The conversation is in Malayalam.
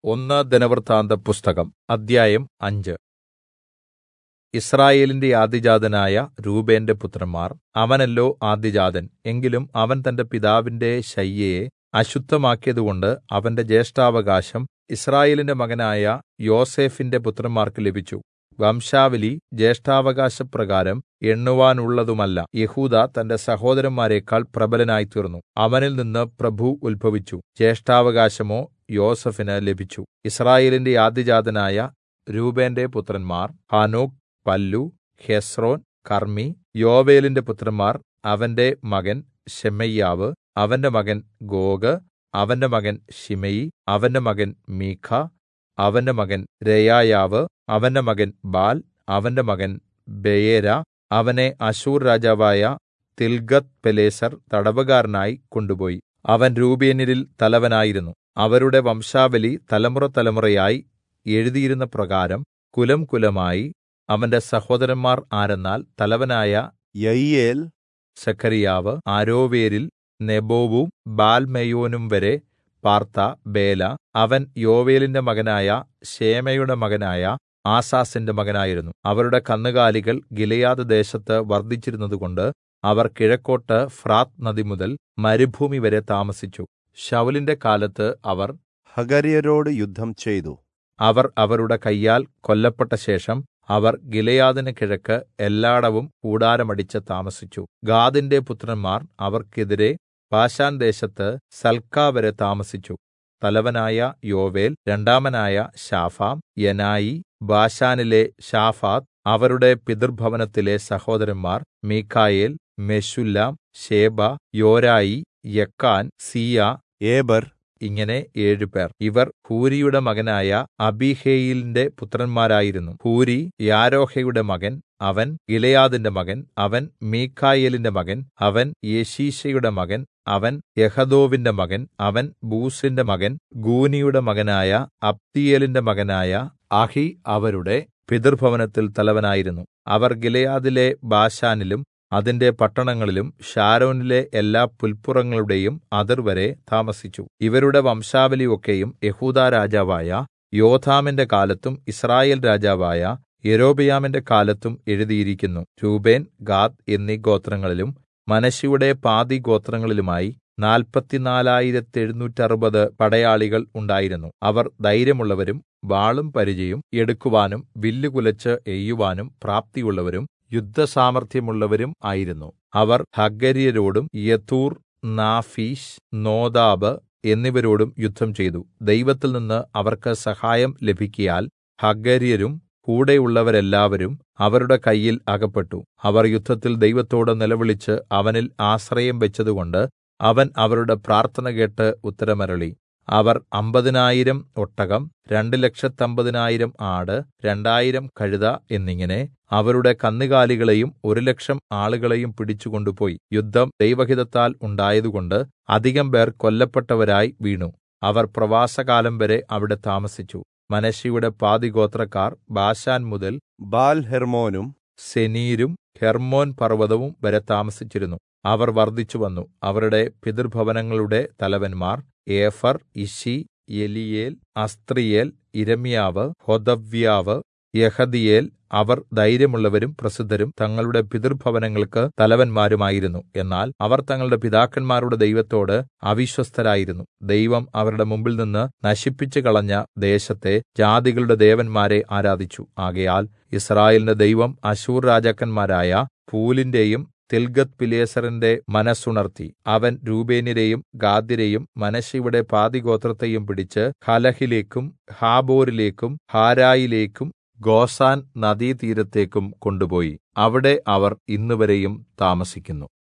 ഒന്ന് ദിനവൃത്താന്തപുസ്തകം അദ്ധ്യായം അഞ്ച് യിസ്രായേലിന്റെ ആദ്യജാതനായ രൂബേന്റെ പുത്രന്മാർ അവനല്ലോ ആദ്യജാതൻ എങ്കിലും അവൻ തന്റെ പിതാവിന്റെ ശയ്യയെ അശുദ്ധമാക്കിയതുകൊണ്ട് അവന്റെ ജ്യേഷ്ഠാവകാശം യിസ്രായേലിന്റെ മകനായ യോസേഫിന്റെ പുത്രന്മാർക്ക് ലഭിച്ചു വംശാവലി ജ്യേഷ്ഠാവകാശപ്രകാരം എണ്ണുവാനുള്ളതുമല്ല യെഹൂദാ തന്റെ സഹോദരന്മാരെക്കാൾ പ്രബലനായിത്തീർന്നു അവനിൽ നിന്ന് പ്രഭു ഉത്ഭവിച്ചു ജ്യേഷ്ഠാവകാശമോ യോസേഫിന് ലഭിച്ചു യിസ്രായേലിന്റെ ആദ്യജാതനായ രൂബേന്റെ പുത്രന്മാർ ഹാനോക്ക് പല്ലൂ ഹെസ്രോൻ കർമ്മി യോവേലിന്റെ പുത്രന്മാർ അവന്റെ മകൻ ശെമയ്യാവ് അവന്റെ മകൻ ഗോഗ് അവന്റെ മകൻ ശിമെയി അവന്റെ മകൻ മീഖ അവന്റെ മകൻ രെയായാവ് അവന്റെ മകൻ ബാൽ അവന്റെ മകൻ ബെയേര അവനെ അശ്ശൂർ രാജാവായ തിൽഗത്ത്പിലേസർ തടവുകാരനായി കൊണ്ടുപോയി അവൻ രൂബേന്യരിൽ തലവനായിരുന്നു അവരുടെ വംശാവലി തലമുറതലമുറയായി എഴുതിയിരുന്ന പ്രകാരം കുലംകുലമായി അവന്റെ സഹോദരന്മാർ ആരെന്നാൽ തലവനായ യയീയേൽ സെഖര്യാവ് അരോവേരിൽ നെബോവും ബാൽമെയോനും വരെ പാർത്ത ബേല അവൻ യോവേലിന്റെ മകനായ ശേമയുടെ മകനായ ആസാസിന്റെ മകനായിരുന്നു അവരുടെ കന്നുകാലികൾ ഗിലെയാദ് ദേശത്ത് വർദ്ധിച്ചിരുന്നതുകൊണ്ട് അവർ കിഴക്കോട്ട് ഫ്രാത്ത് നദി മുതൽ മരുഭൂമി വരെ താമസിച്ചു ശൌലിന്റെ കാലത്ത് അവർ ഹഗര്യരോട് യുദ്ധം ചെയ്തു അവർ അവരുടെ കയ്യാൽ കൊല്ലപ്പെട്ട ശേഷം അവർ ഗിലെയാദിന് കിഴക്ക് എല്ലാടവും കൂടാരമടിച്ച് താമസിച്ചു ഗാദിന്റെ പുത്രന്മാർ അവർക്കെതിരെ ബാശാൻ ദേശത്ത് സൽക്കാ വരെ താമസിച്ചു തലവനായ യോവേൽ രണ്ടാമനായ ശാഫാം യനായി ബാശാനിലെ ശാഫാത്ത് അവരുടെ പിതൃഭവനത്തിലെ സഹോദരന്മാർ മീഖായേൽ മെശുല്ലാം ശേബ യോരായി യക്കാൻ സിയ ഏബർ ഇങ്ങനെ ഏഴുപേർ ഇവർ ഹൂരിയുടെ മകനായ അബീഹേയിലിന്റെ പുത്രന്മാരായിരുന്നു ഹൂരി യാരോഹയുടെ മകൻ അവൻ ഗിലെയാദിന്റെ മകൻ അവൻ മീഖായേലിന്റെ മകൻ അവൻ യെശീശയുടെ മകൻ അവൻ യഹദോവിന്റെ മകൻ അവൻ ബൂസിന്റെ മകൻ ഗൂനിയുടെ മകനായ അബ്ദിയേലിന്റെ മകനായ അഹി അവരുടെ പിതൃഭവനത്തിൽ തലവനായിരുന്നു അവർ ഗിലെയാദിലെ ബാശാനിലും അതിന്റെ പട്ടണങ്ങളിലും ഷാരോനിലെ എല്ലാ പുൽപ്പുറങ്ങളുടെയും അതിർവരെ താമസിച്ചു ഇവരുടെ വംശാവലി ഒക്കെയും യഹൂദാ രാജാവായ യോഥാമിന്റെ കാലത്തും ഇസ്രായേൽ രാജാവായ യൊരോബെയാമിന്റെ കാലത്തും എഴുതിയിരിക്കുന്നു രൂബേൻ ഗാദ് എന്നീ ഗോത്രങ്ങളിലും മനശ്ശെയുടെ പാതി ഗോത്രങ്ങളിലുമായി നാല്പത്തിനാലായിരത്തെഴുന്നൂറ്ററുപത് പടയാളികൾ ഉണ്ടായിരുന്നു അവർ ധൈര്യമുള്ളവരും വാളും പരിചയും എടുക്കുവാനും വില്ല് കുലച്ച് എയ്യുവാനും പ്രാപ്തിയുള്ളവരും യുദ്ധസാമർഥ്യമുള്ളവരും ആയിരുന്നു അവർ ഹഗര്യരോടും യതൂർ നാഫീഷ് നോദാബ് എന്നിവരോടും യുദ്ധം ചെയ്തു ദൈവത്തിൽ നിന്ന് അവർക്ക് സഹായം ലഭിക്കിയാൽ ഹഗര്യരും കൂടെയുള്ളവരെല്ലാവരും അവരുടെ കയ്യിൽ അകപ്പെട്ടു അവർ യുദ്ധത്തിൽ ദൈവത്തോട് നിലവിളിച്ച് അവനിൽ ആശ്രയം വെച്ചതുകൊണ്ട് അവൻ അവരുടെ പ്രാർത്ഥന കേട്ട് ഉത്തരമരളി അവർ അമ്പതിനായിരം ഒട്ടകം രണ്ട് ലക്ഷത്തമ്പതിനായിരം ആട് രണ്ടായിരം കഴുത എന്നിങ്ങനെ അവരുടെ കന്നുകാലികളെയും ഒരു ലക്ഷം ആളുകളെയും പിടിച്ചുകൊണ്ടുപോയി യുദ്ധം ദൈവഹിതത്താൽ ഉണ്ടായതുകൊണ്ട് അധികം പേർ കൊല്ലപ്പെട്ടവരായി വീണു അവർ പ്രവാസകാലം വരെ അവിടെ താമസിച്ചു മനശ്ശെയുടെ പാതിഗോത്രക്കാർ ബാശാൻ മുതൽ ബാൽ ഹെർമോനും സെനീരും ഹെർമോൻ പർവ്വതവും വരെ താമസിച്ചിരുന്നു അവർ വർദ്ധിച്ചു വന്നു അവരുടെ പിതൃഭവനങ്ങളുടെ തലവന്മാർ ഏഫർ ഇഷി എലിയേൽ അസ്ത്രിയേൽ ഇരമ്യാവ് ഹൊദവ്യാവ് യഹദിയേൽ അവർ ധൈര്യമുള്ളവരും പ്രസിദ്ധരും തങ്ങളുടെ പിതൃഭവനങ്ങൾക്ക് തലവന്മാരുമായിരുന്നു എന്നാൽ അവർ തങ്ങളുടെ പിതാക്കന്മാരുടെ ദൈവത്തോട് അവിശ്വസ്തരായിരുന്നു ദൈവം അവരുടെ മുമ്പിൽ നിന്ന് നശിപ്പിച്ചു കളഞ്ഞ ദേശത്തെ ജാതികളുടെ ദേവന്മാരെ ആരാധിച്ചു ആകയാൽ ഇസ്രായേലിന്റെ ദൈവം അശൂർ രാജാക്കന്മാരായ പൂലിന്റെയും തിൽഗത് പിലേസറിന്റെ മനസ്സുണർത്തി അവൻ രൂബേന്യരെയും ഗാദ്യരെയും മനശ്ശെയുടെ പാതിഗോത്രത്തെയും പിടിച്ച് ഹലഹിലേക്കും ഹാബോരിലേക്കും ഹാരായിലേക്കും ഗോസാൻ നദീതീരത്തേക്കും കൊണ്ടുപോയി അവിടെ അവർ ഇന്നുവരെയും താമസിക്കുന്നു